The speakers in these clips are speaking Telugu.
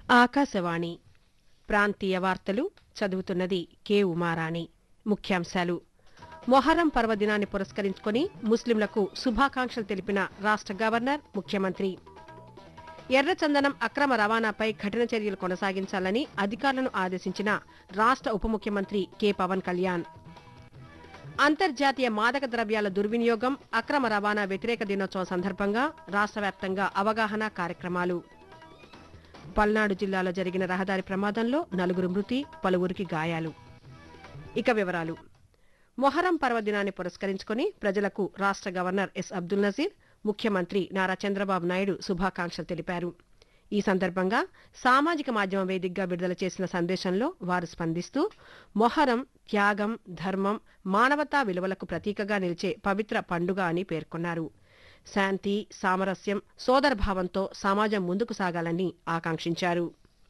ఆకాశవాణి ప్రాంతీయ వార్తలు చదువుతున్నది కె ఉమారాణి ముఖ్యాంశాలు మొహరం పర్వదినాన్ని పురస్కరించుకొని ముస్లింలకు శుభాకాంక్షలు తెలిపిన రాష్ట్ర గవర్నర్ ముఖ్యమంత్రి ఎర్రచందనం అక్రమ రవాణాపై కఠిన చర్యలు కొనసాగించాలని అధికారులను ఆదేశించిన రాష్ట్ర ఉప ముఖ్యమంత్రి కె పవన్ కళ్యాణ్ అంతర్జాతీయ మాదక ద్రవ్యాల దుర్వినియోగం అక్రమ రవాణా వ్యతిరేక దినోత్సవం సందర్భంగా రాష్ట్ర వ్యాప్తంగా అవగాహన కార్యక్రమాలు పల్నాడు జిల్లాలో జరిగిన రహదారి ప్రమాదంలో నలుగురు మృతి పలువురికి గాయాలు ఇక వివరాలు మొహరం పర్వదినాన్ని పురస్కరించుకుని ప్రజలకు రాష్ట్ర గవర్నర్ ఎస్ అబ్దుల్ నజీర్ ముఖ్యమంత్రి నారా చంద్రబాబు నాయుడు శుభాకాంక్షలు తెలిపారు ఈ సందర్భంగా సామాజిక మాధ్యమం వేదికగా విడుదల చేసిన సందేశంలో వారు స్పందిస్తూ మొహరం త్యాగం ధర్మం మానవతా విలువలకు ప్రతీకగా నిలిచే పవిత్ర పండుగ అని పేర్కొన్నారు శాంతి సామరస్యం సోదరభావంతో సమాజం ముందుకు సాగాలని ఆకాంక్షించారు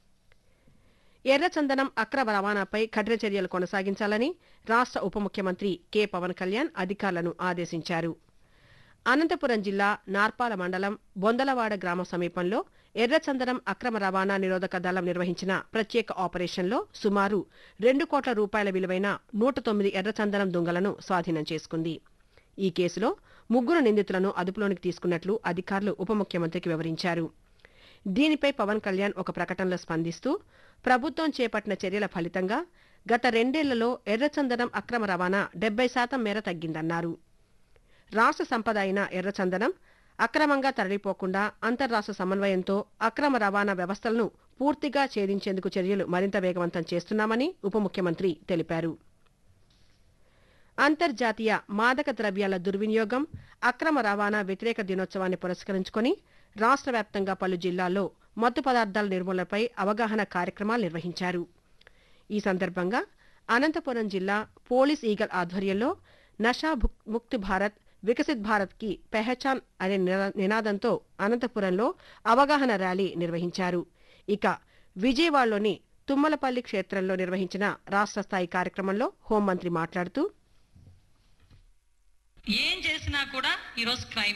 ఎర్రచందనం అక్రమ రవాణాపై కఠిన చర్యలు కొనసాగించాలని రాష్ట్ర ఉప ముఖ్యమంత్రి కె పవన్ కళ్యాణ్ అధికారులను ఆదేశించారు అనంతపురం జిల్లా నార్పాల మండలం బొందలవాడ గ్రామ సమీపంలో ఎర్రచందనం అక్రమ రవాణా నిరోధక దళం నిర్వహించిన ప్రత్యేక ఆపరేషన్లో సుమారు రెండు కోట్ల రూపాయల విలువైన నూట తొమ్మిది ఎర్రచందనం దుంగలను స్వాధీనం చేసుకుంది ఈ కేసులో ముగ్గురు నిందితులను అదుపులోనికి తీసుకున్నట్లు అధికారులు ఉప ముఖ్యమంత్రికి వివరించారు దీనిపై పవన్ కళ్యాణ్ ఒక ప్రకటనలో స్పందిస్తూ ప్రభుత్వం చేపట్టిన చర్యల ఫలితంగా గత రెండేళ్లలో ఎర్రచందనం అక్రమ రవాణా డెబ్బై శాతం మేర తగ్గిందన్నారు రాష్ట్ర సంపద అయిన ఎర్రచందనం అక్రమంగా తరలిపోకుండా అంతర్రాష్ట్ర సమన్వయంతో అక్రమ రవాణా వ్యవస్థలను పూర్తిగా ఛేదించేందుకు చర్యలు మరింత వేగవంతం చేస్తున్నామని ఉప ముఖ్యమంత్రి తెలిపారు అంతర్జాతీయ మాదక ద్రవ్యాల దుర్వినియోగం అక్రమ రవాణా వ్యతిరేక దినోత్సవాన్ని పురస్కరించుకొని రాష్ట్ర వ్యాప్తంగా పలు జిల్లాల్లో మత్తు పదార్థాల నిర్మూలనపై అవగాహన కార్యక్రమాలు నిర్వహించారు ఈ సందర్భంగా అనంతపురం జిల్లా పోలీస్ ఈగల్ ఆధ్వర్యంలో నషా భుక్- ముక్తి భారత్ వికసిత్ భారత్ కి పెహచాన్ అనే నినా- నినాదంతో అనంతపురంలో అవగాహన ర్యాలీ నిర్వహించారు ఇక విజయవాడలోని తుమ్మలపల్లి క్షేత్రంలో నిర్వహించిన రాష్ట్ర స్థాయి కార్యక్రమంలో హోంమంత్రి మాట్లాడుతూ ఏం చేసినా కూడా ఈరోజు క్రైమ్